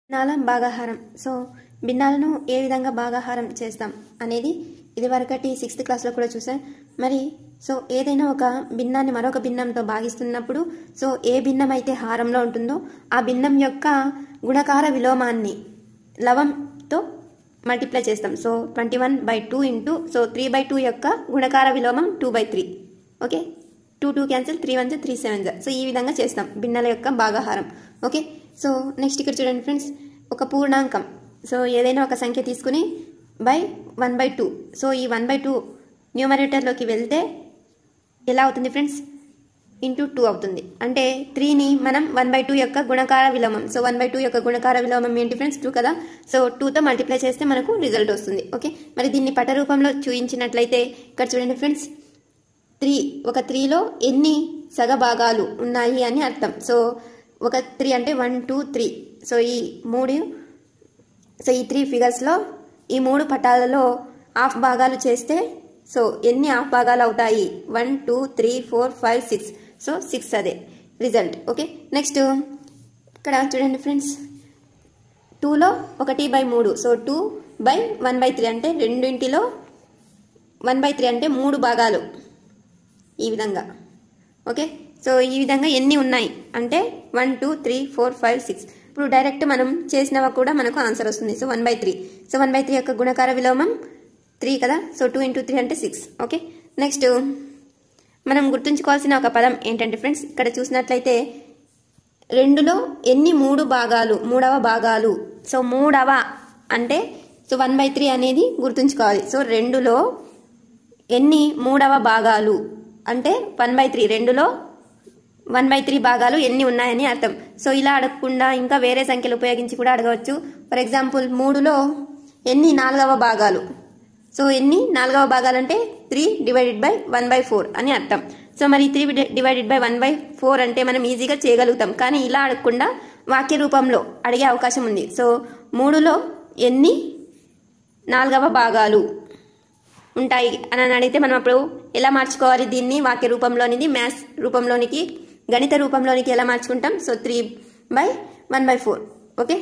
భిన్నాల భాగాహారం so భిన్నాలను ఏ విధంగా భాగాహారం చేస్తాం అనేది ఇది వరకటి సిక్స్త్ క్లాస్లో కూడా చూసాం మరి సో ఏదైనా ఒక భిన్నాన్ని మరొక భిన్నంతో భాగిస్తున్నప్పుడు సో ఏ భిన్నం అయితే హారంలో ఉంటుందో ఆ భిన్నం యొక్క గుణకార విలోమాన్ని లవంతో మల్టిప్లై చేస్తాం so twenty one by two into so three by two యొక్క గుణకార విలోమం two by three okay two two cancel three one three seven so ఈ విధంగా చేస్తాం భిన్నల యొక్క భాగాహారం ఓకే సో నెక్స్ట్ ఇక్కడ చూడండి ఫ్రెండ్స్ ఒక పూర్ణాంకం సో ఏదైనా ఒక సంఖ్య తీసుకుని by one by two so ఈ వన్ బై టూ న్యూమరేటర్లోకి వెళ్తే ఎలా అవుతుంది ఫ్రెండ్స్ ఇంటూ టూ అవుతుంది అంటే త్రీని మనం వన్ బై టూ యొక్క గుణకార విలోమం సో వన్ బై టూ యొక్క గుణకార విలోమం ఏంటి ఫ్రెండ్స్ టూ కదా సో టూతో మల్టిప్లై చేస్తే మనకు రిజల్ట్ వస్తుంది ఓకే మరి దీన్ని పట రూపంలో చూపించినట్లయితే ఇక్కడ చూడండి ఫ్రెండ్స్ త్రీ ఒక త్రీలో ఎన్ని సగభాగాలు ఉన్నాయి అని అర్థం సో ఒక త్రీ అంటే వన్ టూ త్రీ సో ఈ మూడు సో ఈ త్రీ ఫిగర్స్లో ఈ మూడు పటాలలో హాఫ్ భాగాలు చేస్తే సో ఎన్ని హాఫ్ భాగాలు అవుతాయి one two three four five six so six అదే రిజల్ట్ ఓకే నెక్స్ట్ ఇక్కడ చూడండి ఫ్రెండ్స్ టూలో ఒకటి బై మూడు so two by one by three అంటే రెండింటిలో వన్ బై త్రీ అంటే మూడు భాగాలు ఈ విధంగా ఓకే సో ఈ విధంగా ఎన్ని ఉన్నాయి అంటే one two three four five six ఇప్పుడు డైరెక్ట్ మనం చేసినవి కూడా మనకు ఆన్సర్ వస్తుంది so one by three so one by three యొక్క గుణకార విలోమం త్రీ కదా సో టూ ఇంటూ త్రీ అంటే సిక్స్ ఓకే నెక్స్ట్ మనం గుర్తుంచుకోవాల్సిన ఒక పదం ఏంటంటే ఫ్రెండ్స్ ఇక్కడ చూసినట్లయితే రెండులో ఎన్ని మూడు భాగాలు మూడవ భాగాలు సో మూడవ అంటే సో వన్ బై త్రీ అనేది గుర్తుంచుకోవాలి సో రెండులో ఎన్ని మూడవ భాగాలు అంటే వన్ బై త్రీ రెండులో వన్ బై త్రీ భాగాలు ఎన్ని ఉన్నాయని అర్థం సో ఇలా అడగకుండా ఇంకా వేరే సంఖ్యలు ఉపయోగించి కూడా అడగవచ్చు ఫర్ ఎగ్జాంపుల్ మూడులో ఎన్ని నాలుగవ భాగాలు సో ఎన్ని నాలుగవ భాగాలు అంటే three divided by one by four అని అర్థం సో మరి three divided by one by four అంటే మనం ఈజీగా చేయగలుగుతాం కానీ ఇలా అడగకుండా వాక్య రూపంలో అడిగే అవకాశం ఉంది సో మూడులో ఎన్ని నాలుగవ భాగాలు ఉంటాయి అని అడిగితే మనం అప్పుడు ఎలా మార్చుకోవాలి దీన్ని వాక్య రూపంలోనిది మ్యాథ్స్ రూపంలోనికి గణిత రూపంలోనికి ఎలా మార్చుకుంటాం so three by one by four okay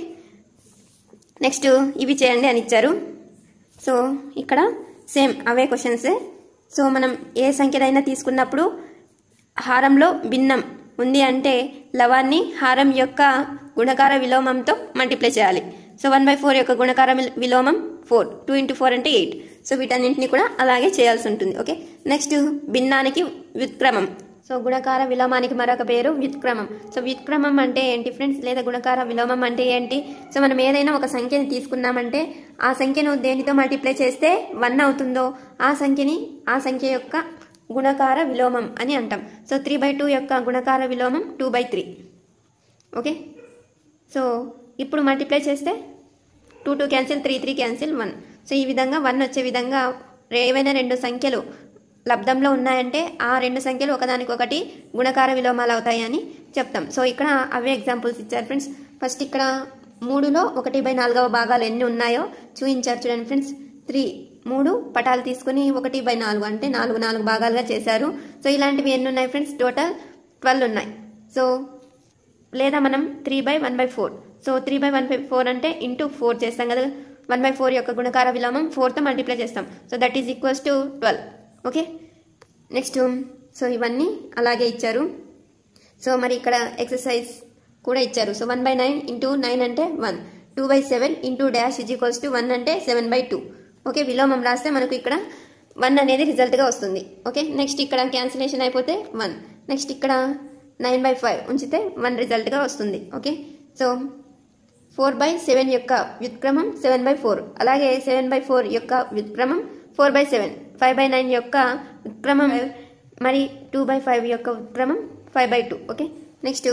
next ఇవి చేయండి అని ఇచ్చారు సో ఇక్కడ సేమ్ అవే క్వశ్చన్సే సో మనం ఏ సంఖ్యనైనా తీసుకున్నప్పుడు హారంలో భిన్నం ఉంది అంటే లవాన్ని హారం యొక్క గుణకార విలోమంతో మల్టిప్లై చేయాలి సో వన్ బై ఫోర్ యొక్క గుణకార విల్- విలోమం ఫోర్ టూ ఇంటూ ఫోర్ అంటే ఎయిట్ సో వీటన్నింటినీ కూడా అలాగే చేయాల్సి ఉంటుంది ఓకే నెక్స్ట్ భిన్నానికి వ్యుత్క్రమం సో గుణకార విలోమానికి మరొక పేరు వ్యుత్క్రమం సో వ్యుత్క్రమం అంటే ఏంటి ఫ్రెండ్స్ లేదా గుణకార విలోమం అంటే ఏంటి సో మనం ఏదైనా ఒక సంఖ్యని తీసుకున్నామంటే ఆ సంఖ్యను దేనితో మల్టిప్లై చేస్తే వన్ అవుతుందో ఆ సంఖ్యని ఆ సంఖ్య యొక్క గుణకార విలోమం అని అంటాం సో త్రీ బై టూ యొక్క గుణకార విలోమం two by three okay so ఇప్పుడు మల్టిప్లై చేస్తే two two cancel three three cancel one so ఈ విధంగా వన్ వచ్చే విధంగా ఏవైనా రెండు సంఖ్యలు లబ్ధంలో ఉన్నాయంటే ఆ రెండు సంఖ్యలు ఒకదానికొకటి గుణకార విలోమాలు అవుతాయి అని చెప్తాం సో ఇక్కడ అవే ఎగ్జాంపుల్స్ ఇచ్చారు ఫ్రెండ్స్ ఫస్ట్ ఇక్కడ మూడులో ఒకటి బై నాలుగవ భాగాలు ఎన్ని ఉన్నాయో చూపించారు చూడండి ఫ్రెండ్స్ త్రీ మూడు పటాలు తీసుకుని ఒకటి బై నాలుగు అంటే నాలుగు నాలుగు భాగాలుగా చేశారు సో ఇలాంటివి ఎన్ని ఉన్నాయి ఫ్రెండ్స్ టోటల్ ట్వెల్వ్ ఉన్నాయి సో లేదా మనం three by one by four so three by one by four అంటే ఇంటూ ఫోర్ చేస్తాం కదా వన్ బై ఫోర్ యొక్క గుణకార విలోమం ఫోర్తో మల్టిప్లై చేస్తాం so that is equals to twelve okay next so ఇవన్నీ అలాగే ఇచ్చారు సో మరి ఇక్కడ ఎక్సర్సైజ్ కూడా ఇచ్చారు so one by nine into nine అంటే one two by seven into dash is equals to one అంటే సెవెన్ బై టూ ఓకే విలోమం రాస్తే మనకు ఇక్కడ వన్ అనేది రిజల్ట్గా వస్తుంది ఓకే నెక్స్ట్ ఇక్కడ క్యాన్సిలేషన్ అయిపోతే వన్ నెక్స్ట్ ఇక్కడ నైన్ బై ఫైవ్ ఉంచితే వన్ రిజల్ట్గా వస్తుంది okay so four by seven యొక్క వ్యుత్క్రమం సెవెన్ బై ఫోర్ అలాగే సెవెన్ బై ఫోర్ యొక్క వ్యుత్క్రమం four by seven five by nine యొక్క వ్యుత్క్రమం మరి టూ బై ఫైవ్ యొక్క వ్యుత్క్రమం five by two okay next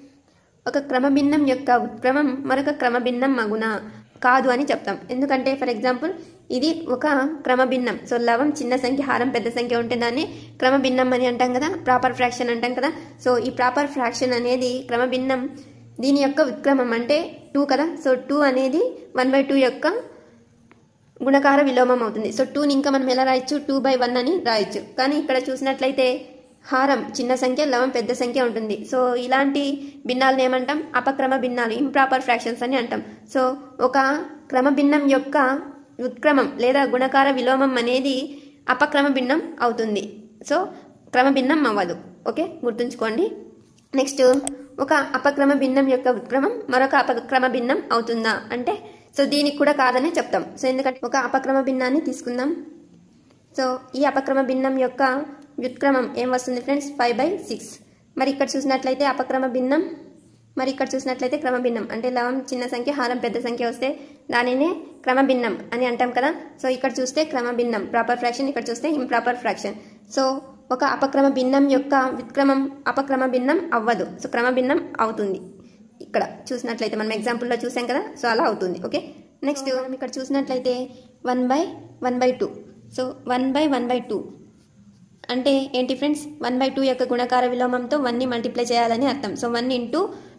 ఒక క్రమభిన్నం యొక్క ఉత్క్రమం మరొక క్రమభిన్నం మగున కాదు అని చెప్తాం ఎందుకంటే ఫర్ ఎగ్జాంపుల్ ఇది ఒక క్రమభిన్నం సో లవం చిన్న సంఖ్య హారం పెద్ద సంఖ్య ఉంటే దాన్ని క్రమభిన్నం అని అంటాం కదా ప్రాపర్ ఫ్రాక్షన్ అంటాం కదా సో ఈ ప్రాపర్ ఫ్రాక్షన్ అనేది క్రమభిన్నం దీని యొక్క ఉత్క్రమం అంటే టూ కదా సో టూ అనేది వన్ బై టూ యొక్క గుణకార విలోమం అవుతుంది సో టూని ఇంకా మనం ఎలా రాయొచ్చు టూ బై వన్ అని రాయొచ్చు కానీ ఇక్కడ చూసినట్లయితే హారం చిన్న సంఖ్య లవం పెద్ద సంఖ్య ఉంటుంది సో ఇలాంటి భిన్నాలను ఏమంటాం అపక్రమ భిన్నాలు ఇంప్రాపర్ ఫ్రాక్షన్స్ అని అంటాం సో ఒక క్రమ భిన్నం యొక్క ఉత్క్రమం లేదా గుణకార విలోమం అనేది అపక్రమ భిన్నం అవుతుంది సో క్రమ భిన్నం అవ్వదు ఓకే గుర్తుంచుకోండి నెక్స్ట్ ఒక అపక్రమ భిన్నం యొక్క ఉత్క్రమం మరొక అపక్రమ భిన్నం అవుతుందా అంటే సో దీనికి కూడా కాదనే చెప్తాం సో ఎందుకంటే ఒక అపక్రమ భిన్నాన్ని తీసుకుందాం సో ఈ అపక్రమ భిన్నం యొక్క వ్యుత్క్రమం ఏం వస్తుంది ఫ్రెండ్స్ ఫైవ్ బై సిక్స్ మరి ఇక్కడ చూసినట్లయితే అపక్రమ భిన్నం మరి ఇక్కడ చూసినట్లయితే క్రమ భిన్నం అంటే లవం చిన్న సంఖ్య హారం పెద్ద సంఖ్య వస్తే దానినే క్రమ భిన్నం అని అంటాం కదా సో ఇక్కడ చూస్తే క్రమ భిన్నం ప్రాపర్ ఫ్రాక్షన్ ఇక్కడ చూస్తే ఇంప్రాపర్ ఫ్రాక్షన్ సో ఒక అపక్రమ భిన్నం యొక్క వ్యుత్క్రమం అపక్రమ భిన్నం అవ్వదు సో క్రమ భిన్నం అవుతుంది ఇక్కడ చూసినట్లయితే మనం ఎగ్జాంపుల్లో చూసాం కదా సో అలా అవుతుంది ఓకే నెక్స్ట్ మనం ఇక్కడ చూసినట్లయితే one by one by two so one by one by two అంటే ఏంటి ఫ్రెండ్స్ వన్ బై టూ యొక్క గుణకార విలోమంతో వన్ని మల్టిప్లై చేయాలని అర్థం so one into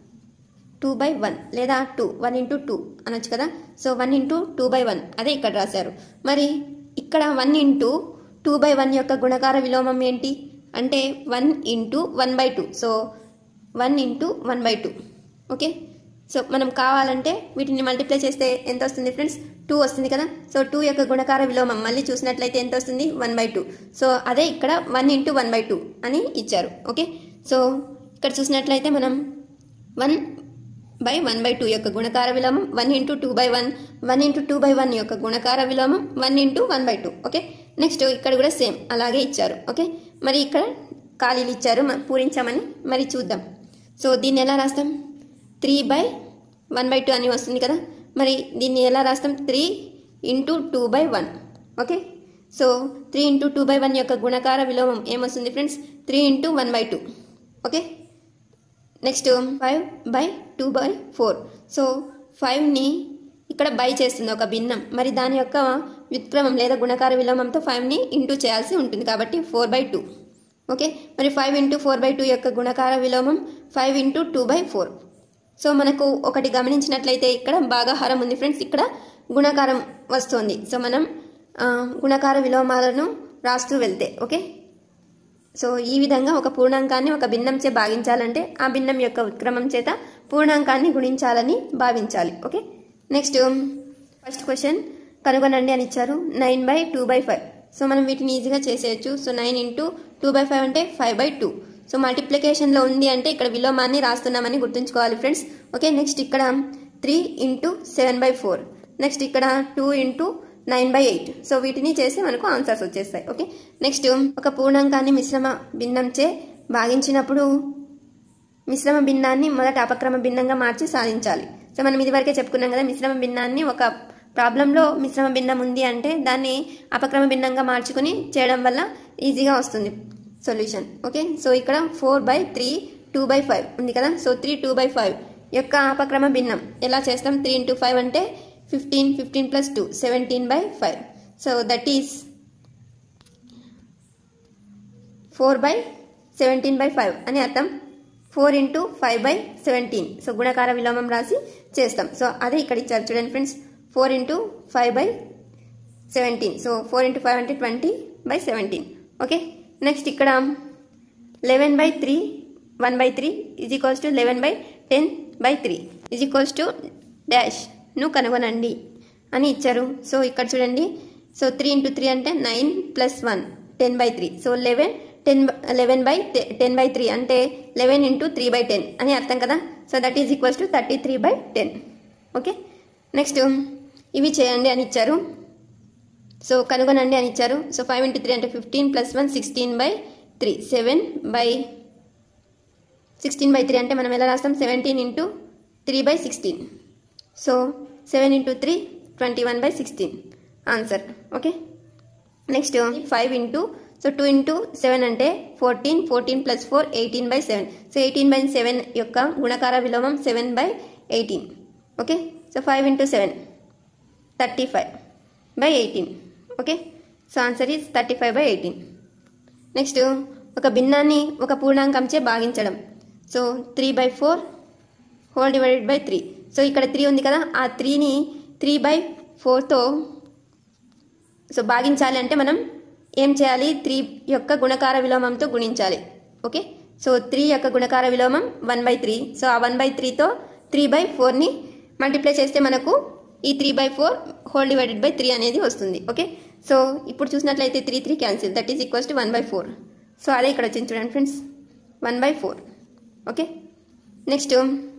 two by one లేదా టూ వన్ ఇంటూ టూ అనొచ్చు కదా so one into two by one అదే ఇక్కడ రాశారు మరి ఇక్కడ one into two by one యొక్క గుణకార విలోమం ఏంటి అంటే one into one by two so one into one by two okay so మనం కావాలంటే వీటిని మల్టిప్లై చేస్తే ఎంత వస్తుంది ఫ్రెండ్స్ టూ వస్తుంది కదా సో టూ యొక్క గుణకార విలోమం మళ్ళీ చూసినట్లయితే ఎంత వస్తుంది వన్ బై టూ సో అదే ఇక్కడ one into one by two అని ఇచ్చారు ఓకే సో ఇక్కడ చూసినట్లయితే మనం one by one by two యొక్క గుణకార విలోమం one into two by one one into two by one యొక్క గుణకార విలోమం one into one by two okay next ఇక్కడ కూడా సేమ్ అలాగే ఇచ్చారు ఓకే మరి ఇక్కడ ఖాళీలు ఇచ్చారు మ- పూరించామని మరి చూద్దాం సో దీన్ని ఎలా రాస్తాం three by one by two అని వస్తుంది కదా మరి దీన్ని ఎలా రాస్తాం three into two by one okay so three into two by one యొక్క గుణకార విలోమం ఏమొస్తుంది friends three into one by two okay next five by two by four so ఫైవ్ని ఇక్కడ బై చేస్తుంది ఒక భిన్నం మరి దాని యొక్క వ్యుత్క్రమం లేదా గుణకార విలోమంతో ఫైవ్ని ఇంటూ చేయాల్సి ఉంటుంది కాబట్టి ఫోర్ బై టూ ఓకే మరి five into four by two యొక్క గుణకార విలోమం five into two by four so మనకు ఒకటి గమనించినట్లయితే ఇక్కడ భాగాహారం ఉంది ఫ్రెండ్స్ ఇక్కడ గుణకారం వస్తుంది సో మనం ఆ, గుణకార విలోమాలను రాస్తూ వెళ్తే ఓకే సో ఈ విధంగా ఒక పూర్ణాంకాన్ని ఒక భిన్నంచే భాగించాలంటే ఆ భిన్నం యొక్క ఉత్క్రమం చేత పూర్ణాంకాన్ని గుణించాలని భావించాలి ఓకే నెక్స్ట్ ఫస్ట్ క్వశ్చన్ కనుగొనండి అని ఇచ్చారు nine by two by five so మనం వీటిని ఈజీగా చేసేయచ్చు so nine into two by five అంటే ఫైవ్ బై టూ సో మల్టిప్లికేషన్లో ఉంది అంటే ఇక్కడ విలోమాన్ని రాస్తున్నామని గుర్తుంచుకోవాలి ఫ్రెండ్స్ ఓకే నెక్స్ట్ ఇక్కడ three into seven by four next ఇక్కడ two into nine by eight so వీటిని చేసి మనకు ఆన్సర్స్ వచ్చేస్తాయి ఓకే నెక్స్ట్ ఒక పూర్ణాంకాన్ని మిశ్రమ భిన్నంచే భాగించినప్పుడు మిశ్రమ భిన్నాన్ని మొదట అపక్రమ భిన్నంగా మార్చి సాధించాలి సో మనం ఇదివరకే చెప్పుకున్నాం కదా మిశ్రమ భిన్నాన్ని ఒక ప్రాబ్లంలో మిశ్రమ భిన్నం ఉంది అంటే దాన్ని అపక్రమ భిన్నంగా మార్చుకుని చేయడం వల్ల ఈజీగా వస్తుంది సొల్యూషన్ ఓకే సో ఇక్కడ four by three two by five ఉంది కదా so three two by five యొక్క అపక్రమ భిన్నం ఎలా చేస్తాం త్రీ ఇంటూ ఫైవ్ అంటే fifteen fifteen plus two seventeen by five so that is four by seventeen by five అని అర్థం four into five by seventeen so గుణకార విలోమం రాసి చేస్తాం సో అదే ఇక్కడ ఇచ్చారు చూడండి friends four into five by seventeen so four into five అంటే twenty by seventeen okay next ఇక్కడ eleven by three one by three is equals to eleven by ten by three is equals to dash ను కనుగొనండి అని ఇచ్చారు so ఇక్కడ చూడండి so three into three అంటే nine plus one ten by three so eleven ten eleven by ten by three అంటే eleven into three by ten అని అర్థం కదా so that is equals to thirty three by ten okay next ఇవి చేయండి అని ఇచ్చారు so కనుగొనండి అని ఇచ్చారు సో ఫైవ్ ఇంటూ త్రీ అంటే fifteen plus one sixteen by three seven by sixteen by three అంటే మనం ఎలా రాస్తాం seventeen into three by sixteen so seven into three twenty one by sixteen answer okay next five into so two into seven అంటే fourteen fourteen plus four eighteen by seven so eighteen by seven యొక్క గుణకార విలోమం seven by eighteen okay so five into seven thirty five by eighteen okay so answer is thirty five by eighteen next ఒక భిన్నాన్ని ఒక పూర్ణాంకంచే భాగించడం so three by four whole divided by three so ఇక్కడ three ఉంది కదా ఆ త్రీని త్రీ బై ఫోర్తో సో భాగించాలి అంటే మనం ఏం చేయాలి త్రీ యొక్క గుణకార విలోమంతో గుణించాలి ఓకే సో త్రీ యొక్క గుణకార విలోమం వన్ బై త్రీ సో ఆ వన్ బై త్రీతో త్రీ బై ఫోర్ని మల్టిప్లై చేస్తే మనకు ఈ three by four whole divided by three అనేది వస్తుంది ఓకే సో ఇప్పుడు చూసినట్లయితే three three cancel that is equals to one by four so అదే ఇక్కడ వచ్చింది చూడండి friends one by four okay next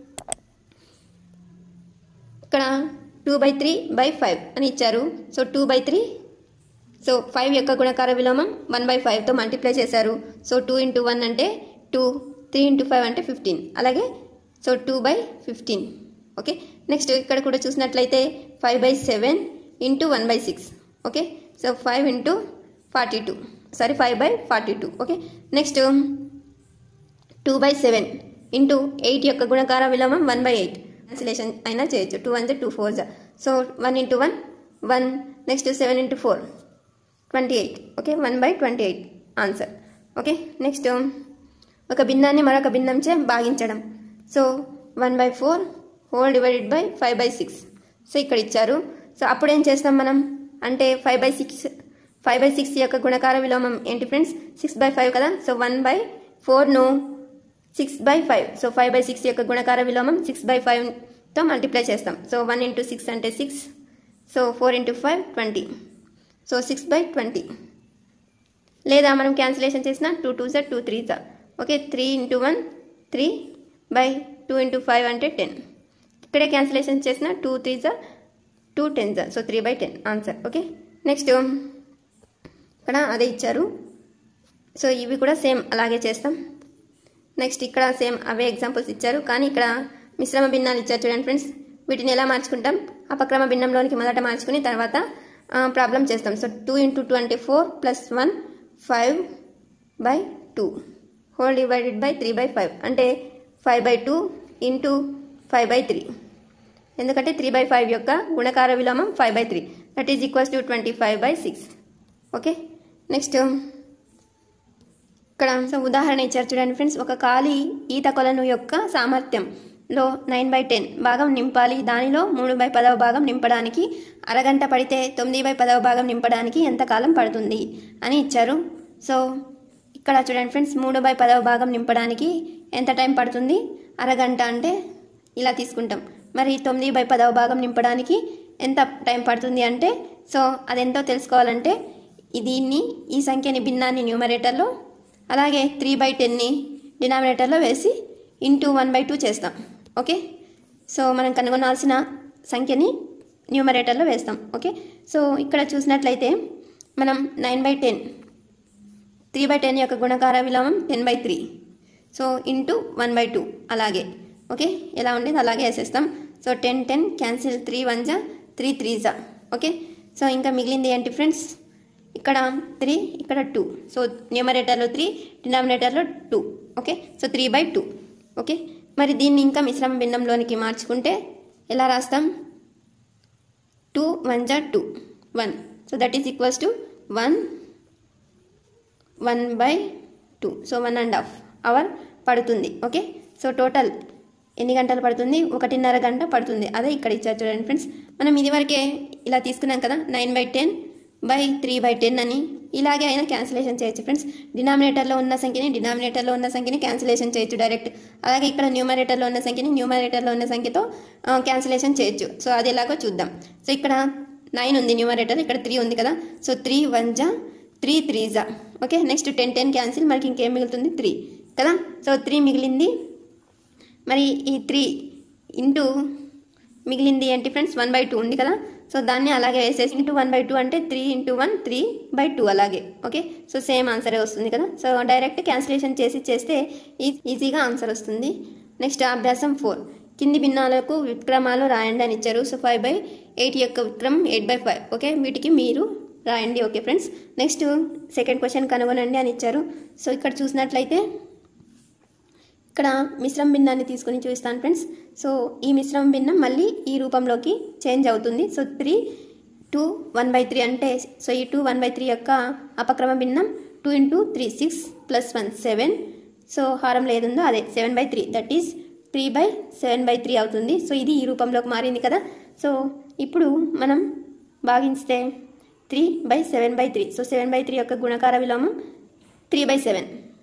ఇక్కడ two by three by five అని ఇచ్చారు so two by three so five యొక్క గుణకార విలోమం వన్ బై ఫైవ్తో మల్టిప్లై చేశారు సో టూ ఇంటూ వన్ అంటే టూ త్రీ ఇంటూ ఫైవ్ అంటే ఫిఫ్టీన్ అలాగే so two by fifteen okay next ఇక్కడ కూడా చూసినట్లయితే five by seven into one by six okay so five into forty two sorry five by forty two okay next two by seven into eight యొక్క గుణకార విలోమం one by eight cancellation అయినా చేయొచ్చు two one two four so one into one one next seven into four twenty eight okay one by twenty eight answer okay next ఒక భిన్నాన్ని మరొక భిన్నంచే భాగించడం so one by four whole divided by five by six so ఇక్కడ ఇచ్చారు so అప్పుడు ఏం చేస్తాం మనం అంటే five by six five by six యొక్క గుణకార విలోమం ఏంటి ఫ్రెండ్స్ సిక్స్ బై ఫైవ్ కదా సో వన్ బై ఫోర్ను six by five so five by six యొక్క గుణకార విలోమం సిక్స్ బై ఫైవ్తో మల్టిప్లై చేస్తాం సో వన్ ఇంటూ సిక్స్ అంటే six so four into five twenty so six by twenty లేదా మనం క్యాన్సిలేషన్ చేసిన టూ టూ జా టూ త్రీ జా okay three into one three by two into five అంటే ten ఇక్కడే క్యాన్సిలేషన్ చేసిన టూ త్రీ జా టూ టెన్ జా so three by ten answer okay next ఇక్కడ అదే ఇచ్చారు సో ఇవి కూడా సేమ్ అలాగే చేస్తాం నెక్స్ట్ ఇక్కడ సేమ్ అవే ఎగ్జాంపుల్స్ ఇచ్చారు కానీ ఇక్కడ మిశ్రమ భిన్నాలు ఇచ్చారు చూడండి ఫ్రెండ్స్ వీటిని ఎలా మార్చుకుంటాం అపక్రమ భిన్నంలోనికి మొదట మార్చుకుని తర్వాత ప్రాబ్లం చేస్తాం సో టూ ఇంటూ టూ అంటే four plus one five by two whole divided by three by five అంటే five by two into five by three ఎందుకంటే త్రీ బై ఫైవ్ యొక్క గుణకార విలోమం five by three that is equals to twenty five by six okay next ఇక్కడ so ఉదాహరణ ఇచ్చారు చూడండి friends ఒక ఖాళీ ఈత కొలను యొక్క సామర్థ్యంలో నైన్ బై టెన్ భాగం నింపాలి దానిలో మూడు బై పదవ భాగం నింపడానికి అరగంట పడితే తొమ్మిది బై పదవ భాగం నింపడానికి ఎంత కాలం పడుతుంది అని ఇచ్చారు సో ఇక్కడ చూడండి ఫ్రెండ్స్ మూడు బై పదవ భాగం నింపడానికి ఎంత టైం పడుతుంది అరగంట అంటే ఇలా తీసుకుంటాం మరి తొమ్మిది బై పదవ భాగం నింపడానికి ఎంత టైం పడుతుంది అంటే సో అదెంతో తెలుసుకోవాలంటే ఈ దీన్ని ఈ సంఖ్యని భిన్నాన్ని న్యూమరేటర్లో అలాగే త్రీ బై టెన్ని డినామినేటర్లో వేసి ఇంటూ వన్ బై టూ చేస్తాం ఓకే సో మనం కనుగొనాల్సిన సంఖ్యని న్యూమరేటర్లో వేస్తాం ఓకే సో ఇక్కడ చూసినట్లయితే మనం nine by ten three by ten యొక్క గుణకార విలోమం ten by three so into one by two అలాగే ఓకే ఎలా ఉండేది అలాగే వేసేస్తాం so ten ten cancel three one జా త్రీ త్రీ జా ఓకే సో ఇంకా మిగిలింది ఏంటి ఫ్రెండ్స్ ఇక్కడ త్రీ ఇక్కడ టూ సో న్యూమరేటర్లో త్రీ డినామినేటర్లో two okay so three by two okay మరి దీన్ని ఇంకా మిశ్రమ భిన్నంలోనికి మార్చుకుంటే ఎలా రాస్తాం టూ వన్ జా two one so that is equals to one one by two so one and half hour పడుతుంది ఓకే సో టోటల్ ఎన్ని గంటలు పడుతుంది ఒకటిన్నర గంట పడుతుంది అదే ఇక్కడ ఇచ్చారు చూడండి ఫ్రెండ్స్ మనం ఇదివరకే ఇలా తీసుకున్నాం కదా nine by ten by three by ten అని ఇలాగే అయినా క్యాన్సిలేషన్ చేయొచ్చు ఫ్రెండ్స్ డినామినేటర్లో ఉన్న సంఖ్యని డినామినేటర్లో ఉన్న సంఖ్యని క్యాన్సిలేషన్ చేయొచ్చు డైరెక్ట్ అలాగే ఇక్కడ న్యూమరేటర్లో ఉన్న సంఖ్యని న్యూమరేటర్లో ఉన్న సంఖ్యతో క్యాన్సిలేషన్ చేయొచ్చు సో అది ఎలాగో చూద్దాం సో ఇక్కడ నైన్ ఉంది న్యూమరేటర్ ఇక్కడ త్రీ ఉంది కదా సో త్రీ వన్ జా త్రీ త్రీ జా okay next ten ten cancel మనకి ఇంకేం మిగులుతుంది త్రీ కదా సో త్రీ మిగిలింది మరి ఈ త్రీ ఇంటూ మిగిలింది ఏంటి ఫ్రెండ్స్ వన్ బై టూ ఉంది కదా సో దాన్ని అలాగే వేసేసి ఇంటూ వన్ బై టూ అంటే three into one three by two అలాగే ఓకే సో సేమ్ ఆన్సరే వస్తుంది కదా సో డైరెక్ట్ క్యాన్సిలేషన్ చేసి చేస్తే ఈ- ఈజీగా ఆన్సర్ వస్తుంది నెక్స్ట్ అభ్యాసం ఫోర్ కింది భిన్నాలకు విక్రమాలు రాయండి అని ఇచ్చారు సో ఫైవ్ బై ఎయిట్ యొక్క విక్రమం ఎయిట్ బై ఫైవ్ ఓకే వీటికి మీరు రాయండి okay friends next second question కనుగొనండి అని ఇచ్చారు సో ఇక్కడ చూసినట్లయితే ఇక్కడ మిశ్రమ భిన్నాన్ని తీసుకుని చూపిస్తాను ఫ్రెండ్స్ సో ఈ మిశ్రమ భిన్నం మళ్ళీ ఈ రూపంలోకి చేంజ్ అవుతుంది so three two one by three అంటే సో ఈ టూ వన్ బై త్రీ యొక్క అపక్రమ భిన్నం two into three six plus one seven so హారంలో ఏది ఉందో అదే seven by three that is three by seven by three అవుతుంది సో ఇది ఈ రూపంలోకి మారింది కదా సో ఇప్పుడు మనం భాగిస్తే three by seven by three so seven by three యొక్క గుణకార విలోమం three by seven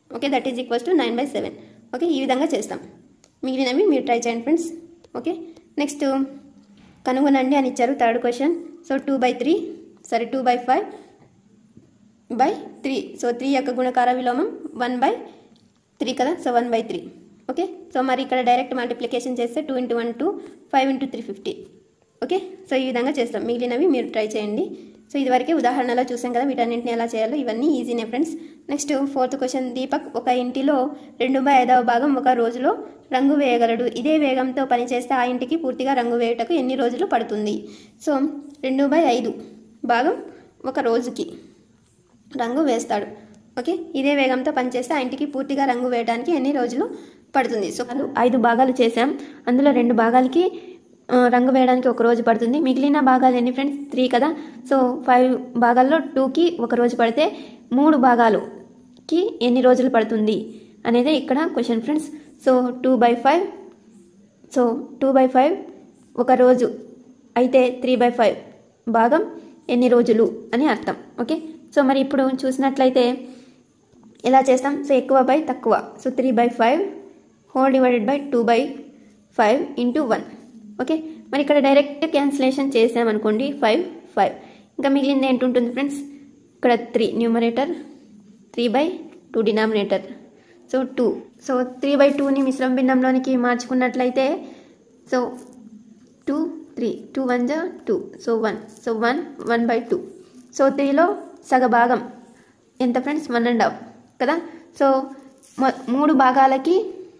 okay that is equals to nine by seven okay ఈ విధంగా చేస్తాం మిగిలినవి మీరు ట్రై చేయండి ఫ్రెండ్స్ ఓకే నెక్స్ట్ కనుగొనండి అని ఇచ్చారు third question so two by three సరే two by five by three so three యొక్క గుణకార విలోమం వన్ బై త్రీ కదా so one by three okay so మరి ఇక్కడ డైరెక్ట్ మల్టిప్లికేషన్ చేస్తే two into one two five into three fifty okay so ఈ విధంగా చేస్తాం మిగిలినవి మీరు ట్రై చేయండి సో ఇదివరకే ఉదాహరణలో చూసాం కదా వీటన్నింటిని ఎలా చేయాలో ఇవన్నీ ఈజీనే friends next fourth question Deepak ఒక ఇంటిలో రెండు బై ఐదవ భాగం ఒక రోజులో రంగు వేయగలడు ఇదే వేగంతో పనిచేస్తే ఆ ఇంటికి పూర్తిగా రంగు వేయుటకు ఎన్ని రోజులు పడుతుంది సో రెండు బై ఐదు భాగం ఒక రోజుకి రంగు వేస్తాడు ఓకే ఇదే వేగంతో పనిచేస్తే ఆ ఇంటికి పూర్తిగా రంగు వేయడానికి ఎన్ని రోజులు పడుతుంది సో వాళ్ళు ఐదు భాగాలు చేసాం అందులో రెండు భాగాలకి ఆ, రంగు వేయడానికి ఒక రోజు పడుతుంది మిగిలిన భాగాలు ఎన్ని ఫ్రెండ్స్ త్రీ కదా సో ఫైవ్ భాగాల్లో టూకి ఒక రోజు పడితే మూడు భాగాలుకి ఎన్ని రోజులు పడుతుంది అనేది ఇక్కడ question friends so two by five so two by five ఒక రోజు అయితే త్రీ బై ఫైవ్ భాగం ఎన్ని రోజులు అని అర్థం ఓకే సో మరి ఇప్పుడు చూసినట్లయితే ఎలా చేస్తాం సో ఎక్కువ బై తక్కువ so three by five whole divided by two by five into one okay మరి ఇక్కడ డైరెక్ట్ క్యాన్సిలేషన్ చేసామనుకోండి ఫైవ్ ఫైవ్ ఇంకా మిగిలింది ఏంటుంటుంది ఫ్రెండ్స్ ఇక్కడ three numerator three by two denominator so two so three by టూని మిశ్రమ భిన్నంలోనికి మార్చుకున్నట్లయితే so two three two one జా two so one so one one by two so త్రీలో సగ భాగం ఎంత ఫ్రెండ్స్ వన్ అండ్ హాఫ్ కదా సో మొ- మూడు భాగాలకి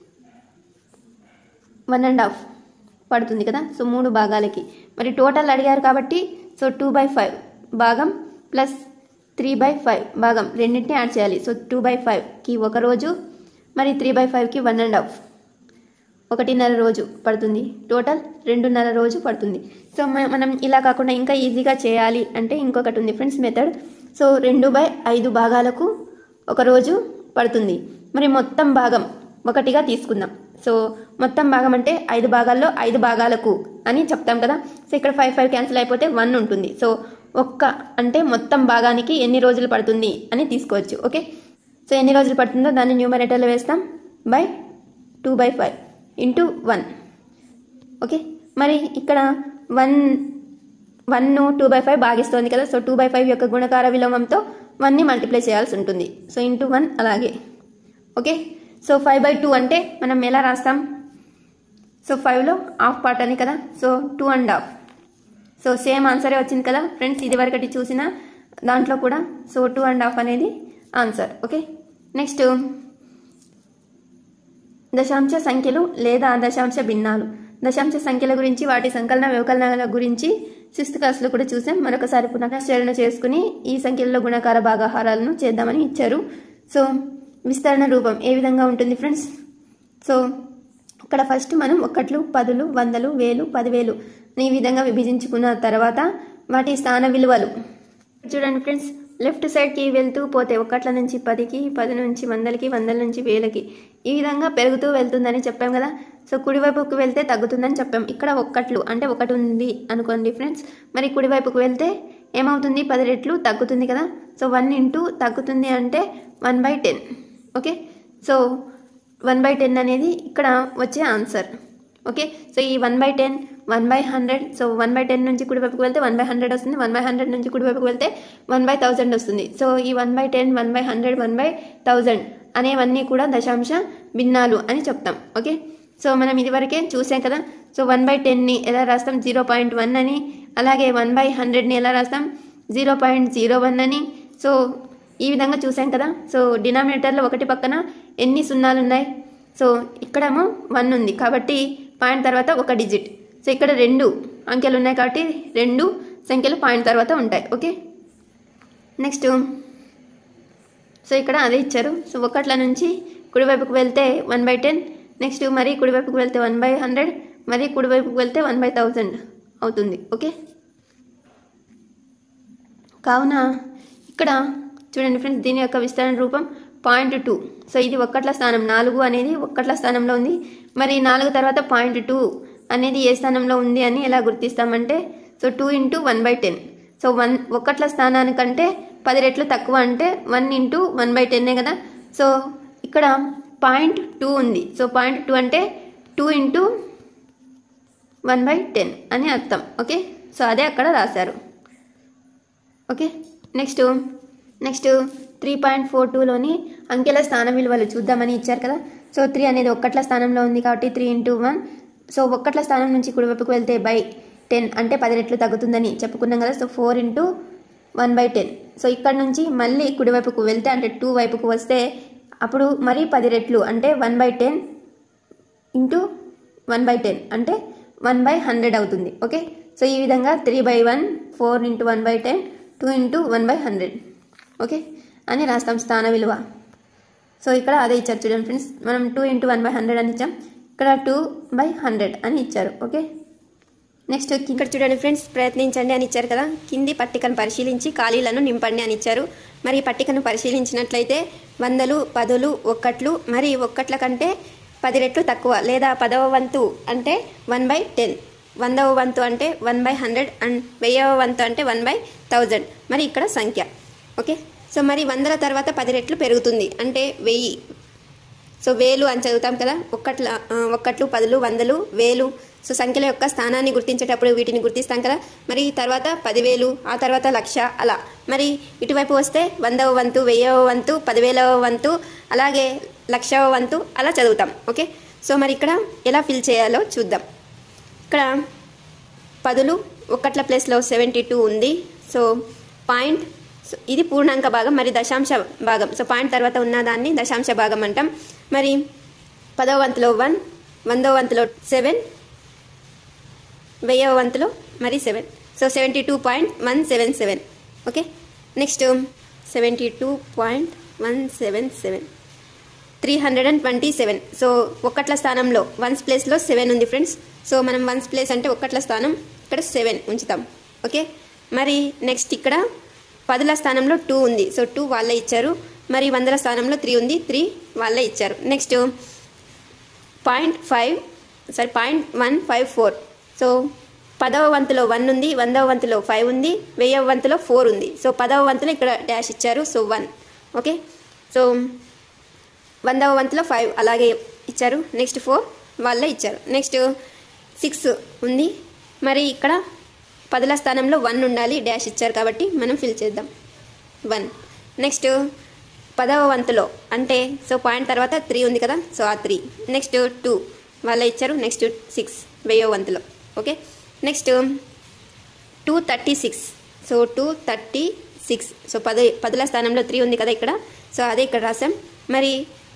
వన్ అండ్ హాఫ్ పడుతుంది కదా సో మూడు భాగాలకి మరి టోటల్ అడిగారు కాబట్టి సో టూ బై ఫైవ్ భాగం ప్లస్ త్రీ బై ఫైవ్ భాగం రెండింటిని యాడ్ చేయాలి సో టూ బై ఫైవ్కి ఒక రోజు మరి త్రీ బై ఫైవ్కి వన్ అండ్ హాఫ్ ఒకటిన్నర రోజు పడుతుంది టోటల్ రెండున్నర రోజు పడుతుంది సో మ- మనం ఇలా కాకుండా ఇంకా ఈజీగా చేయాలి అంటే ఇంకొకటి ఉంది ఫ్రెండ్స్ మెథడ్ సో రెండు బై ఐదు భాగాలకు ఒక రోజు పడుతుంది మరి మొత్తం భాగం ఒకటిగా తీసుకుందాం సో మొత్తం భాగం అంటే ఐదు భాగాల్లో ఐదు భాగాలకు అని చెప్తాం కదా సో ఇక్కడ ఫైవ్ ఫైవ్ క్యాన్సిల్ అయిపోతే వన్ ఉంటుంది సో ఒక్క అంటే మొత్తం భాగానికి ఎన్ని రోజులు పడుతుంది అని తీసుకోవచ్చు ఓకే సో ఎన్ని రోజులు పడుతుందో దాన్ని న్యూమరేటర్లో వేస్తాం by two by five into one okay మరి ఇక్కడ one one two by five భాగిస్తోంది కదా సో టూ బై ఫైవ్ యొక్క గుణకార విలోమంతో వన్ని మల్టిప్లై చేయాల్సి ఉంటుంది సో ఇంటూ వన్ అలాగే okay so five by two అంటే మనం ఎలా రాస్తాం సో ఫైవ్లో హాఫ్ పార్ట్ అని కదా so two and half so same ఆన్సరే వచ్చింది కదా ఫ్రెండ్స్ ఇది వరకటి చూసిన దాంట్లో కూడా సో టూ అండ్ హాఫ్ అనేది ఆన్సర్ ఓకే నెక్స్ట్ దశాంశ సంఖ్యలు లేదా దశాంశ భిన్నాలు దశాంశ సంఖ్యల గురించి వాటి సంకలన వ్యవకలనాల గురించి సిక్స్త్ క్లాస్లో కూడా చూసాం మరొకసారి పునఃశ్చరణ చేసుకుని ఈ సంఖ్యలలో గుణకార భాగాహారాలను చేద్దామని ఇచ్చారు సో విస్తరణ రూపం ఏ విధంగా ఉంటుంది ఫ్రెండ్స్ సో ఇక్కడ ఫస్ట్ మనం ఒకట్లు పదులు వందలు వేలు పదివేలు ఈ విధంగా విభజించుకున్న తర్వాత వాటి స్థాన విలువలు చూడండి ఫ్రెండ్స్ లెఫ్ట్ సైడ్కి వెళ్తూ పోతే ఒకట్ల నుంచి పదికి పది నుంచి వందలకి వందల నుంచి వేలకి ఈ విధంగా పెరుగుతూ వెళ్తుందని చెప్పాం కదా సో కుడివైపుకు వెళ్తే తగ్గుతుందని చెప్పాం ఇక్కడ ఒక్కట్లు అంటే ఒకటి ఉంది అనుకోండి ఫ్రెండ్స్ మరి కుడివైపుకు వెళ్తే ఏమవుతుంది పది రెట్లు తగ్గుతుంది కదా సో వన్ ఇంటూ తగ్గుతుంది అంటే one by ten okay so one by ten అనేది ఇక్కడ వచ్చే ఆన్సర్ ఓకే సో ఈ one by ten one by hundred so one by ten నుంచి కుడివైపుకి వెళ్తే వన్ బై హండ్రెడ్ వస్తుంది వన్ బై హండ్రెడ్ నుంచి కుడివైపుకి వెళ్తే వన్ బై థౌజండ్ వస్తుంది సో ఈ one by ten one by hundred one by thousand అనేవన్నీ కూడా దశాంశ భిన్నాలు అని చెప్తాం ఓకే సో మనం ఇదివరకే చూసాం కదా సో వన్ బై టెన్ని ఎలా రాస్తాం జీరో పాయింట్ వన్ అని అలాగే వన్ బై హండ్రెడ్ని ఎలా రాస్తాం జీరో పాయింట్ జీరో వన్ అని సో ఈ విధంగా చూసాం కదా సో డినామినేటర్లో ఒకటి పక్కన ఎన్ని సున్నాలు ఉన్నాయి సో ఇక్కడేమో వన్ ఉంది కాబట్టి పాయింట్ తర్వాత ఒక డిజిట్ సో ఇక్కడ రెండు అంకెలు ఉన్నాయి కాబట్టి రెండు సంఖ్యలు పాయింట్ తర్వాత ఉంటాయి ఓకే నెక్స్ట్ సో ఇక్కడ అదే ఇచ్చారు సో ఒకట్ల నుంచి కుడివైపుకు వెళ్తే వన్ బై టెన్ నెక్స్ట్ మరి కుడివైపుకు వెళ్తే వన్ బై హండ్రెడ్ మరి కుడివైపుకు వెళ్తే వన్ బై థౌజండ్ అవుతుంది ఓకే కావున ఇక్కడ చూడండి ఫ్రెండ్స్ దీని యొక్క విస్తరణ రూపం పాయింట్ టూ సో ఇది ఒక్కట్ల స్థానం నాలుగు అనేది ఒక్కట్ల స్థానంలో ఉంది మరి నాలుగు తర్వాత పాయింట్ టూ అనేది ఏ స్థానంలో ఉంది అని ఎలా గుర్తిస్తామంటే so two into one by ten so one ఒక్కట్ల స్థానానికంటే పది రెట్లు తక్కువ అంటే వన్ ఇంటూ వన్ బై టెన్నే కదా సో ఇక్కడ పాయింట్ టూ ఉంది సో పాయింట్ టూ అంటే two into one by ten అని అర్థం ఓకే సో అదే అక్కడ రాశారు okay next next three point four టూలోని అంకెల స్థానం విలువలు చూద్దామని ఇచ్చారు కదా సో త్రీ అనేది ఒక్కట్ల స్థానంలో ఉంది కాబట్టి త్రీ ఇంటూ వన్ సో ఒక్కట్ల స్థానం నుంచి కుడివైపుకు వెళ్తే బై టెన్ అంటే పది రెట్లు తగ్గుతుందని చెప్పుకున్నాం కదా so four into one by ten so ఇక్కడ నుంచి మళ్ళీ కుడివైపుకు వెళ్తే అంటే టూ వైపుకు వస్తే అప్పుడు మరీ పది రెట్లు అంటే one by ten into one by ten అంటే వన్ బై హండ్రెడ్ అవుతుంది ఓకే సో ఈ విధంగా three by one four into one by ten two into one by hundred okay అని రాస్తాం స్థాన విలువ సో ఇక్కడ అదే ఇచ్చారు చూడండి ఫ్రెండ్స్ మనం two into one by hundred అని ఇచ్చాం ఇక్కడ టూ బై హండ్రెడ్ అని ఇచ్చారు ఓకే నెక్స్ట్ ఇక్కడ చూడండి ఫ్రెండ్స్ ప్రయత్నించండి అని ఇచ్చారు కదా కింది పట్టికను పరిశీలించి ఖాళీలను నింపండి అని ఇచ్చారు మరి ఈ పట్టికను పరిశీలించినట్లయితే వందలు పదులు ఒక్కట్లు మరి ఒక్కట్ల కంటే పది రెట్లు తక్కువ లేదా పదవ వంతు అంటే వన్ బై టెన్ వందవ వంతు అంటే వన్ బై హండ్రెడ్ అండ్ వెయ్యవ వంతు అంటే వన్ బై థౌజండ్ మరి ఇక్కడ సంఖ్య ఓకే సో మరి వందల తర్వాత పది రెట్లు పెరుగుతుంది అంటే వెయ్యి సో వేలు అని చదువుతాం కదా ఒక్కట్ల ఆ, ఒక్కట్లు పదులు వందలు వేలు సో సంఖ్యల యొక్క స్థానాన్ని గుర్తించేటప్పుడు వీటిని గుర్తిస్తాం కదా మరి తర్వాత పదివేలు ఆ తర్వాత లక్ష అలా మరి ఇటువైపు వస్తే వందవ వంతు వెయ్యవ వంతు పదివేలవ వంతు అలాగే లక్షవ వంతు అలా చదువుతాం ఓకే సో మరి ఇక్కడ ఎలా ఫిల్ చేయాలో చూద్దాం ఇక్కడ పదులు ఒక్కట్ల ప్లేస్లో సెవెంటీ టూ ఉంది సో పాయింట్ సో ఇది పూర్ణాంక భాగం మరి దశాంశ భాగం సో పాయింట్ తర్వాత ఉన్న దాన్ని దశాంశ భాగం అంటాం మరి పదవ వంతులో వన్ వందవ వంతులో సెవెన్ వెయ్యవ వంతులో మరి seven so seventy two point one seven seven okay next seventy two point one seven seven three hundred and twenty seven so ఒక్కట్ల స్థానంలో వన్స్ ప్లేస్లో సెవెన్ ఉంది ఫ్రెండ్స్ సో మనం వన్స్ ప్లేస్ అంటే ఒక్కట్ల స్థానం ఇక్కడ సెవెన్ ఉంచుతాం ఓకే మరి నెక్స్ట్ ఇక్కడ పదుల స్థానంలో టూ ఉంది సో టూ వాళ్ళే ఇచ్చారు మరి వందల స్థానంలో త్రీ ఉంది త్రీ వాళ్ళే ఇచ్చారు next point five sorry point one five four so పదవ వంతులో వన్ ఉంది వందవ వంతులో ఫైవ్ ఉంది వెయ్యవ వంతులో ఫోర్ ఉంది సో పదవ వంతులో ఇక్కడ డాష్ ఇచ్చారు సో వన్ ఓకే సో వందవ వంతులో ఫైవ్ అలాగే ఇచ్చారు నెక్స్ట్ ఫోర్ వాళ్ళే ఇచ్చారు నెక్స్ట్ సిక్స్ ఉంది మరి ఇక్కడ పదుల స్థానంలో వన్ ఉండాలి డాష్ ఇచ్చారు కాబట్టి మనం ఫిల్ చేద్దాం వన్ నెక్స్ట్ పదవ వంతులో అంటే సో పాయింట్ తర్వాత త్రీ ఉంది కదా సో ఆ త్రీ నెక్స్ట్ టూ వాళ్ళే ఇచ్చారు నెక్స్ట్ సిక్స్ వెయ్యో వంతులో okay next two thirty six so two thirty six so పది పదుల స్థానంలో త్రీ ఉంది కదా ఇక్కడ సో అదే ఇక్కడ రాసాం మరి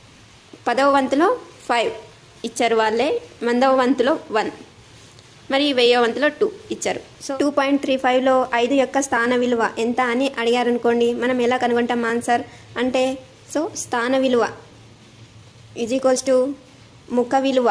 పదవ వంతులో ఫైవ్ ఇచ్చారు వాళ్ళే వందవ వంతులో వన్ మరి వెయ్యో వంతులో టూ ఇచ్చారు సో టూ పాయింట్ త్రీ ఫైవ్లో ఐదు యొక్క స్థాన విలువ ఎంత అని అడిగారనుకోండి మనం ఎలా కనుగొంటాం ఆన్సర్ అంటే సో స్థాన విలువ ఈజ్ ఈక్వల్స్ టు ముఖ విలువ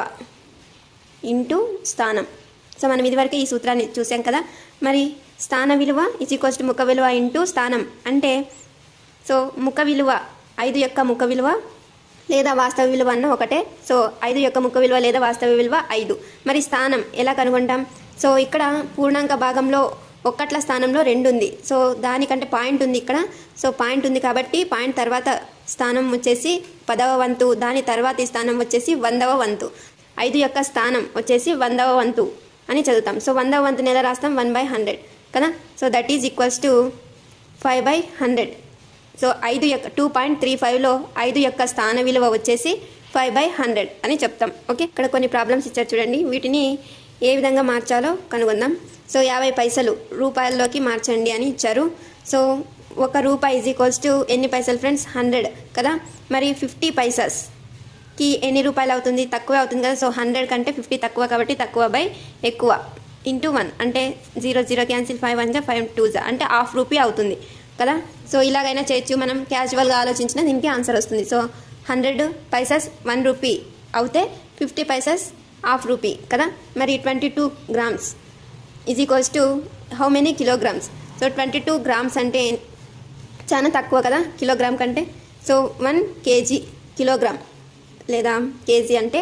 ఇంటూ స్థానం సో మనం ఇదివరకు ఈ సూత్రాన్ని చూసాం కదా మరి స్థాన విలువ ఈజ్ ఈక్వల్స్ టు ముఖ విలువ ఇంటూ స్థానం అంటే సో ముఖ విలువ ఐదు యొక్క ముఖ విలువ లేదా వాస్తవ విలువ అన్న ఒకటే సో ఐదు యొక్క ముఖ విలువ లేదా వాస్తవ విలువ ఐదు మరి స్థానం ఎలా కనుగొంటాం సో ఇక్కడ పూర్ణాంక భాగంలో ఒక్కట్ల స్థానంలో రెండు ఉంది సో దానికంటే పాయింట్ ఉంది ఇక్కడ సో పాయింట్ ఉంది కాబట్టి పాయింట్ తర్వాత స్థానం వచ్చేసి పదవ వంతు దాని తర్వాతి స్థానం వచ్చేసి వందవ వంతు ఐదు యొక్క స్థానం వచ్చేసి వందవ వంతు అని చదువుతాం సో వందవ వంతుని ఎలా రాస్తాం వన్ బై హండ్రెడ్ కదా so that is equals to five by hundred so ఐదు యొక్క టూ పాయింట్ త్రీ ఫైవ్లో ఐదు యొక్క స్థాన విలువ వచ్చేసి ఫైవ్ బై హండ్రెడ్ అని చెప్తాం ఓకే ఇక్కడ కొన్ని ప్రాబ్లమ్స్ ఇచ్చారు చూడండి వీటిని ఏ విధంగా మార్చాలో కనుగొందాం సో యాభై పైసలు రూపాయల్లోకి మార్చండి అని ఇచ్చారు సో ఒక రూపాయి ఈజ్ ఈక్వల్స్ టు ఎన్ని పైసలు ఫ్రెండ్స్ హండ్రెడ్ కదా మరి ఫిఫ్టీ పైసస్కి ఎన్ని రూపాయలు అవుతుంది తక్కువ అవుతుంది కదా సో హండ్రెడ్ కంటే ఫిఫ్టీ తక్కువ కాబట్టి తక్కువ బై ఎక్కువ ఇంటూ వన్ అంటే zero zero cancel five one జా ఫైవ్ టూ జా అంటే హాఫ్ రూపీ అవుతుంది కదా సో ఇలాగైనా చేయొచ్చు మనం క్యాజువల్గా ఆలోచించిన దీనికి ఆన్సర్ వస్తుంది so hundred paises one rupee అవుతే ఫిఫ్టీ పైసస్ హాఫ్ రూపీ కదా మరి twenty two grams is equals to how many kilograms so twenty two grams అంటే చాలా తక్కువ కదా కిలోగ్రామ్ కంటే సో వన్ కేజీ కిలోగ్రామ్ లేదా కేజీ అంటే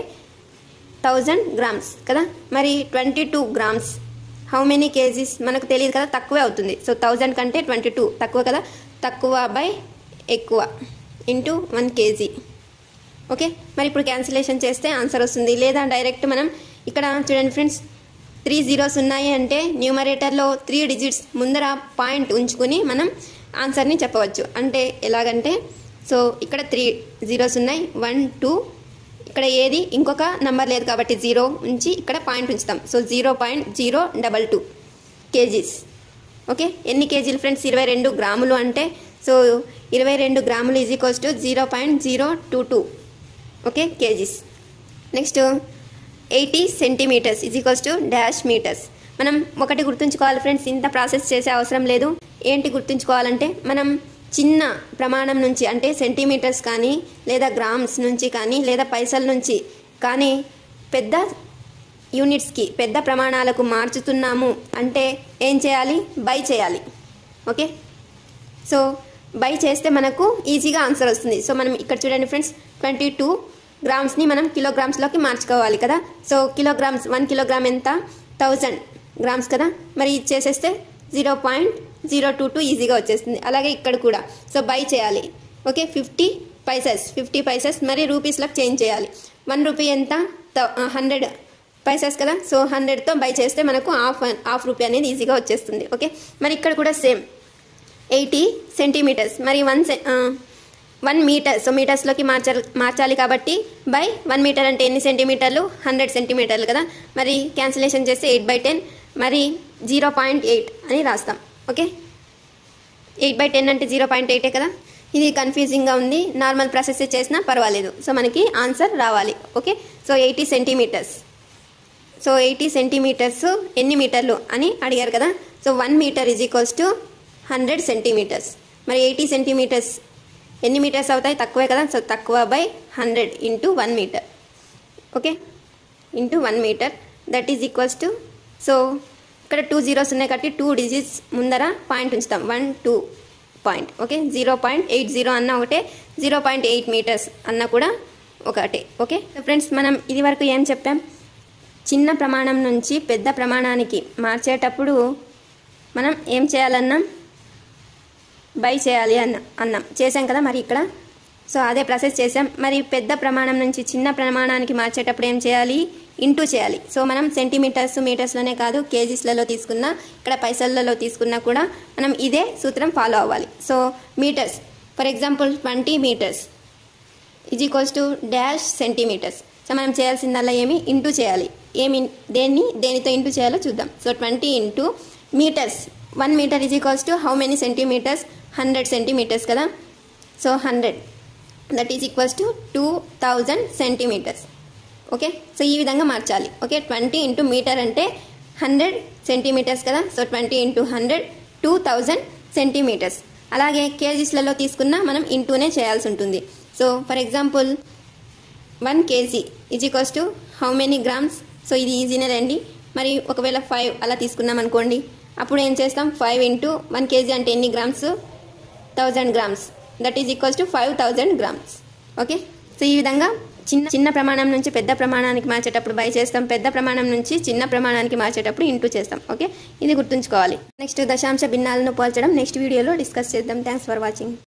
థౌజండ్ గ్రామ్స్ కదా మరి twenty two grams how many KGs మనకు తెలియదు కదా తక్కువే అవుతుంది సో థౌజండ్ కంటే ట్వంటీ టూ తక్కువ కదా తక్కువ బై ఎక్కువ ఇంటూ వన్ కేజీ ఓకే మరి ఇప్పుడు క్యాన్సిలేషన్ చేస్తే ఆన్సర్ వస్తుంది లేదా డైరెక్ట్ మనం ఇక్కడ చూడండి ఫ్రెండ్స్ త్రీ జీరోస్ ఉన్నాయి అంటే న్యూమరేటర్లో త్రీ డిజిట్స్ ముందర పాయింట్ ఉంచుకుని మనం ఆన్సర్ని చెప్పవచ్చు అంటే ఎలాగంటే సో ఇక్కడ త్రీ జీరోస్ ఉన్నాయి వన్ టూ ఇక్కడ ఏది ఇంకొక నంబర్ లేదు కాబట్టి జీరో ఉంచి ఇక్కడ పాయింట్ ఉంచుతాం so zero point zero double two KGs okay ఎన్ని కేజీలు ఫ్రెండ్స్ ఇరవై రెండు గ్రాములు అంటే సో ఇరవై రెండు గ్రాములు is equals to zero point zero two two okay KGs next eighty centimetres is equals to dash metres మనం ఒకటి గుర్తుంచుకోవాలి ఫ్రెండ్స్ ఇంత ప్రాసెస్ చేసే అవసరం లేదు ఏంటి గుర్తుంచుకోవాలంటే మనం చిన్న ప్రమాణం నుంచి అంటే సెంటీమీటర్స్ కానీ లేదా గ్రామ్స్ నుంచి కానీ లేదా పైసల నుంచి కానీ పెద్ద యూనిట్స్కి పెద్ద ప్రమాణాలకు మార్చుతున్నాము అంటే ఏం చేయాలి బై చేయాలి ఓకే సో బై చేస్తే మనకు ఈజీగా ఆన్సర్ వస్తుంది సో మనం ఇక్కడ చూడండి ఫ్రెండ్స్ ట్వంటీ టూ గ్రామ్స్ని మనం కిలోగ్రామ్స్లోకి మార్చుకోవాలి కదా సో కిలోగ్రామ్స్ వన్ కిలోగ్రామ్ ఎంత థౌజండ్ గ్రామ్స్ కదా మరి ఇది చేసేస్తే zero point zero two two ఈజీగా వచ్చేస్తుంది అలాగే ఇక్కడ కూడా సో బై చేయాలి okay fifty paises fifty paises మరి రూపీస్లోకి చేంజ్ చేయాలి వన్ రూపీ ఎంత హండ్రెడ్ పైసెస్ కదా సో హండ్రెడ్తో బై చేస్తే మనకు హాఫ్ హాఫ్ రూపీ అనేది ఈజీగా వచ్చేస్తుంది ఓకే మరి ఇక్కడ కూడా సేమ్ ఎయిటీ సెంటీమీటర్స్ మరి వన్ సె వన్ మీటర్ సో మీటర్స్లోకి మార్చాలి మార్చాలి కాబట్టి బై వన్ మీటర్ అంటే ఎన్ని సెంటీమీటర్లు హండ్రెడ్ సెంటీమీటర్లు కదా మరి క్యాన్సిలేషన్ చేస్తే ఎయిట్ బై టెన్ మరి జీరో పాయింట్ ఎయిట్ అని రాస్తాం ఓకే ఎయిట్ బై టెన్ అంటే జీరో పాయింట్ ఎయిటే కదా ఇది కన్ఫ్యూజింగ్గా ఉంది నార్మల్ ప్రాసెస్ చేసినా పర్వాలేదు సో మనకి ఆన్సర్ రావాలి okay so eighty centimetres so eighty centimetres ఎన్ని మీటర్లు అని అడిగారు కదా so one metre is equals to hundred centimetres మరి ఎయిటీ సెంటీమీటర్స్ ఎన్ని మీటర్స్ అవుతాయి తక్కువే కదా సో తక్కువ by hundred into one metre okay into one metre that is equals to so ఇక్కడ టూ జీరోస్ ఉన్నాయి కాబట్టి టూ డిజిట్స్ ముందర పాయింట్ ఉంచుతాం one two point okay zero point eight zero అన్న ఒకటే జీరో పాయింట్ ఎయిట్ మీటర్స్ అన్న కూడా ఒకటే ఓకే ఫ్రెండ్స్ మనం ఇది వరకు ఏం చెప్పాం చిన్న ప్రమాణం నుంచి పెద్ద ప్రమాణానికి మార్చేటప్పుడు మనం ఏం చేయాలన్నాం బై చేయాలి అన్న అన్నాం చేసాం కదా మరి ఇక్కడ సో అదే ప్రాసెస్ చేసాం మరి పెద్ద ప్రమాణం నుంచి చిన్న ప్రమాణానికి మార్చేటప్పుడు ఏం చేయాలి ఇంటూ చేయాలి సో మనం సెంటీమీటర్స్ మీటర్స్లోనే కాదు కేజీస్లలో తీసుకున్నా ఇక్కడ పైసలలో తీసుకున్నా కూడా మనం ఇదే సూత్రం ఫాలో అవ్వాలి so metres for example twenty metres is equals to dash centimetres so మనం చేయాల్సిందల్లా ఏమి ఇంటూ చేయాలి ఏమి దేన్ని దేనితో ఇంటూ చేయాలో చూద్దాం so twenty into metres one metre is equals to how many centimetres hundred centimetres కదా so hundred that is equals to two thousand centimetres okay so ఈ విధంగా మార్చాలి ఓకే ట్వంటీ ఇంటూ మీటర్ అంటే హండ్రెడ్ సెంటీమీటర్స్ కదా so twenty into hundred two thousand centimetres అలాగే కేజీస్లలో తీసుకున్నా మనం ఇంటూనే చేయాల్సి ఉంటుంది so for example one KG is equals to how many grams so ఇది ఈజీనే రండి మరి ఒకవేళ ఫైవ్ అలా తీసుకున్నాం అనుకోండి అప్పుడు ఏం చేస్తాం ఫైవ్ ఇంటూ వన్ కేజీ అంటే ఎన్ని grams thousand grams that is equals to five thousand grams okay so ఈ విధంగా చిన్న చిన్న ప్రమాణం నుంచి పెద్ద ప్రమాణానికి మార్చేటప్పుడు బై చేస్తాం పెద్ద ప్రమాణం నుంచి చిన్న ప్రమాణానికి మార్చేటప్పుడు ఇంటూ చేస్తాం ఓకే ఇది గుర్తుంచుకోవాలి నెక్స్ట్ దశాంశ భిన్నాలను పోల్చడం నెక్స్ట్ వీడియోలో డిస్కస్ చేద్దాం థ్యాంక్స్ ఫర్ వాచింగ్